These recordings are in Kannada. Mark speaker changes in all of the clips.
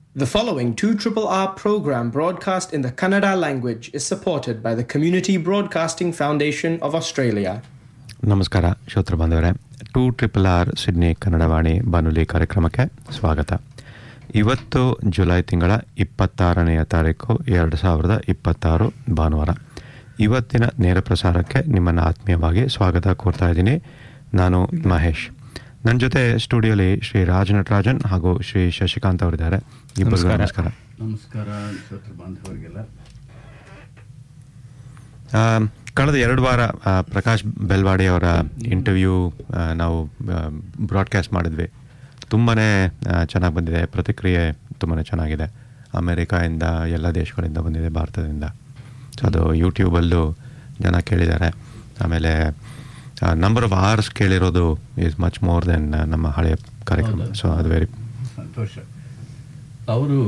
Speaker 1: The following 2RRR program broadcast in the Kannada language is supported by the Community Broadcasting Foundation of Australia.
Speaker 2: ನಮಸ್ಕಾರ ಶ್ರೋತೃ ಬಾಂಧವರೇ ಟೂ ಟ್ರಿಪಲ್ ಆರ್ ಸಿಡ್ನಿ ಕನ್ನಡವಾಣಿ ಬಾನುಲಿ ಕಾರ್ಯಕ್ರಮಕ್ಕೆ ಸ್ವಾಗತ ಇವತ್ತು ಜುಲೈ ತಿಂಗಳ ಇಪ್ಪತ್ತಾರನೆಯ ತಾರೀಕು ಎರಡು ಸಾವಿರದ ಇಪ್ಪತ್ತಾರು ಭಾನುವಾರ ಇವತ್ತಿನ ನೇರ ಪ್ರಸಾರಕ್ಕೆ ನಿಮ್ಮನ್ನು ಆತ್ಮೀಯವಾಗಿ ಸ್ವಾಗತ ಕೋರ್ತಾ ಇದ್ದೀನಿ ನಾನು ಮಹೇಶ್ ನನ್ನ ಜೊತೆ ಸ್ಟುಡಿಯೋಲಿ ಶ್ರೀ ರಾಜ್ ನಟರಾಜನ್ ಹಾಗೂ ಶ್ರೀ ಶಶಿಕಾಂತ್ ಅವರಿದ್ದಾರೆ ಇಬ್ಬರಿಗೂ ನಮಸ್ಕಾರ
Speaker 3: ನಮಸ್ಕಾರ ಶ್ರೋತೃ ಬಾಂಧವರಿಗೆಲ್ಲ
Speaker 2: ಆ, ಕಳೆದ ಎರಡು ವಾರ ಆ, ಪ್ರಕಾಶ್ ಬೆಲ್ವಾಡಿ ಅವರ ಇಂಟರ್ವ್ಯೂ ಆ, ನಾವು ಬ್ರಾಡ್ಕಾಸ್ಟ್ ಮಾಡಿದ್ವಿ ತುಂಬಾ ಚೆನ್ನಾಗಿ ಬಂದಿದೆ ಪ್ರತಿಕ್ರಿಯೆ ತುಂಬಾ ಚೆನ್ನಾಗಿದೆ ಅಮೇರಿಕಾಯಿಂದ ಎಲ್ಲ ದೇಶಗಳಿಂದ ಬಂದಿದೆ ಭಾರತದಿಂದ ಸೊ ಅದು ಯೂಟ್ಯೂಬಲ್ಲೂ ಜನ ಕೇಳಿದ್ದಾರೆ ಆಮೇಲೆ ನಂಬರ್ ಆಫ್ ಅವರ್ಸ್ ಕೇಳಿರೋದು ಈಸ್ ಮಚ್ ಮೋರ್ ದೆನ್ ನಮ್ಮ ಹಳೆಯ ಕಾರ್ಯಕ್ರಮ
Speaker 3: ಹೌದು.
Speaker 2: ಸೊ ಅದು ವೆರಿ
Speaker 3: ಸಂತೋಷ ಅವರು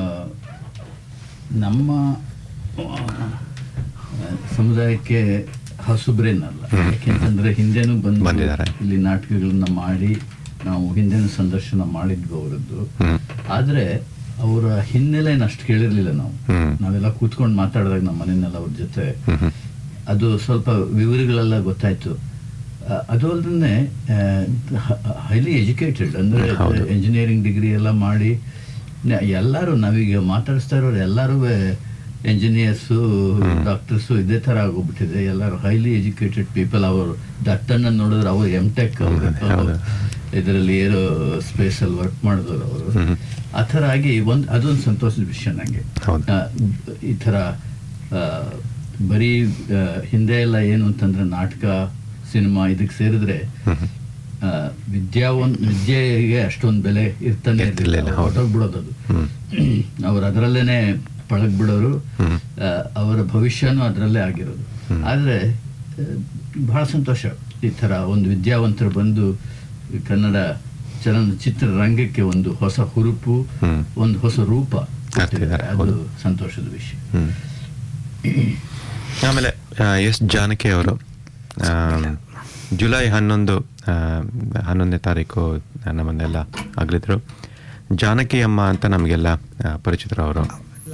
Speaker 3: ನಮ್ಮ ಆ, ಸಮುದಾಯಕ್ಕೆ ಹೊಸಬ್ರೇನಲ್ಲ ಯಾಕೆಂತಂದ್ರೆ ಹಿಂದೆನೂ ಬಂದು
Speaker 2: ಬಂದಿದ್ದಾರೆ.
Speaker 3: ಇಲ್ಲಿ ನಾಟಕಗಳನ್ನ ಮಾಡಿ ನಾವು ಹಿಂದೆನೂ ಸಂದರ್ಶನ ಮಾಡಿದ್ವಿ ಅವರದ್ದು
Speaker 2: ಹ್ಞೂ
Speaker 3: ಆದ್ರೆ ಅವರ ಹಿನ್ನೆಲೆನ ಅಷ್ಟು ಕೇಳಿರ್ಲಿಲ್ಲ ನಾವು
Speaker 2: ಹ್ಮ್.
Speaker 3: ನಾವೆಲ್ಲ ಕೂತ್ಕೊಂಡು ಮಾತಾಡಿದಾಗ ನಮ್ಮ ಮನೆಯಲ್ಲ ಅವ್ರ ಜೊತೆ
Speaker 2: ಹ್ಞೂ ಹ್ಞೂ
Speaker 3: ಅದು ಸ್ವಲ್ಪ ವಿವರಗಳೆಲ್ಲ ಗೊತ್ತಾಯ್ತು ಆ, ಅದು ಅಲ್ಲದೆ ಹೈಲಿ ಎಜುಕೇಟೆಡ್ ಅಂದ್ರೆ
Speaker 2: ಹೌದು.
Speaker 3: ಇಂಜಿನಿಯರಿಂಗ್ ಡಿಗ್ರಿ ಎಲ್ಲ ಮಾಡಿ ನ- ಎಲ್ಲರೂ ನಾವೀಗ ಮಾತಾಡಿಸ್ತಾ ಇರೋರು ಎಲ್ಲರೂ ಎಂಜಿನಿಯರ್ಸು ಡಾಕ್ಟರ್ಸು ಇದೇ ಥರ ಆಗೋಗ್ಬಿಟ್ಟಿದೆ ಎಲ್ಲರೂ ಹೈಲಿ ಎಜುಕೇಟೆಡ್ ಪೀಪಲ್ ಅವರು ದಟ್ಟನ್ನ ನೋಡಿದ್ರೆ ಅವರು ಎಮ್ ಟೆಕ್
Speaker 2: ಹೌದು.
Speaker 3: ಇದರಲ್ಲಿ ಏರೋ ಸ್ಪೇಸಲ್ಲಿ ವರ್ಕ್ ಮಾಡಿದವರು ಅವರು
Speaker 2: ಹ್ಮ್.
Speaker 3: ಆ ಥರ ಆಗಿ ಒಂದು ಅದೊಂದು ಸಂತೋಷದ ವಿಷಯ ನನಗೆ
Speaker 2: ಹೌದು.
Speaker 3: ಆ, ಈ ಥರ ಆ, ಬರೀ ಆ, ಹಿಂದೆ ಎಲ್ಲ ಏನು ಅಂತಂದ್ರೆ ನಾಟಕ ಸಿನಿಮಾ ಇದಕ್ಕೆ ಸೇರಿದ್ರೆ ಆ, ವಿದ್ಯಾವಂತ ವಿದ್ಯೆಗೆ ಅಷ್ಟೊಂದು ಬೆಲೆ ಇರ್ತಾನೆ
Speaker 2: ಇರ್ತಿರ್ಲಿಲ್ಲ, ಹೌದು.
Speaker 3: ಹೊರಟೋಗ್ಬಿಡೋದು ಅದು
Speaker 2: ಹ್ಮ್.
Speaker 3: ಅವ್ರು ಅದರಲ್ಲೇನೆ ಪಳಗ್ಬಿಡೋರು
Speaker 2: ಹ್ಮ್.
Speaker 3: ಆ, ಅವರ ಭವಿಷ್ಯನೂ ಅದರಲ್ಲೇ ಆಗಿರೋದು ಆದರೆ ಬಹಳ ಸಂತೋಷ ಈ ಥರ ಒಂದು ವಿದ್ಯಾವಂತರು ಬಂದು ಈ ಕನ್ನಡ ಚಲನಚಿತ್ರ ರಂಗಕ್ಕೆ ಒಂದು ಹೊಸ ಹುರುಪು
Speaker 2: ಹ್ಮ್.
Speaker 3: ಒಂದು ಹೊಸ ರೂಪ
Speaker 2: ಆಗ್ತಿದ್ದಾರೆ,
Speaker 3: ಕೊಟ್ಟಿದ್ದಾರೆ. ಅದು
Speaker 2: ಹೌದು.
Speaker 3: ಸಂತೋಷದ ವಿಷಯ
Speaker 2: ಹ್ಮ್. ಆಮೇಲೆ ಆ, ಎಸ್ ಜಾನಕಿ ಅವರು ಆ, ಜುಲೈ ಹನ್ನೊಂದು ಆ, ಹನ್ನೊಂದನೇ ತಾರೀಕು ನಮ್ಮನ್ನೆಲ್ಲ ಅಗಲಿದ್ರು ಜಾನಕಿ ಅಮ್ಮ ಅಂತ ನಮಗೆಲ್ಲ ಆ, ಪರಿಚಿತರು ಅವರು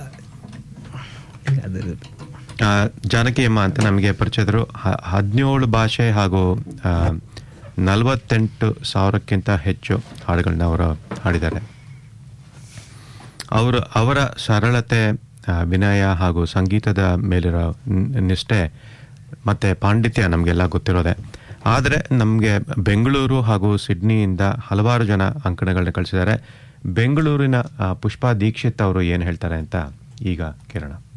Speaker 2: ಆ, ಜಾನಕಿ ಅಮ್ಮ ಅಂತ ನಮಗೆ ಪರಿಚಿತರು ಹ- ಹದಿನೇಳು ಭಾಷೆ ಹಾಗೂ ಆ, ನಲವತ್ತೆಂಟು ಸಾವಿರಕ್ಕಿಂತ ಹೆಚ್ಚು ಹಾಡುಗಳನ್ನ ಅವರು ಹಾಡಿದ್ದಾರೆ ಅವರು ಅವರ ಸರಳತೆ ಆ, ವಿನಯ ಹಾಗೂ ಸಂಗೀತದ ಮೇಲಿರೋ ನ್- ನಿಷ್ಠೆ ಮತ್ತು ಪಾಂಡಿತ್ಯ ನಮಗೆಲ್ಲ ಗೊತ್ತಿರೋದೆ ಆದರೆ ನಮಗೆ ಬೆಂಗಳೂರು ಹಾಗೂ ಸಿಡ್ನಿಯಿಂದ ಹಲವಾರು ಜನ ಅಂಕಣಗಳನ್ನ ಕಳಿಸಿದ್ದಾರೆ ಬೆಂಗಳೂರಿನ ಆ, ಪುಷ್ಪಾ ದೀಕ್ಷಿತ್ ಅವರು ಏನು ಹೇಳ್ತಾರೆ ಅಂತ ಈಗ ಕೇಳೋಣ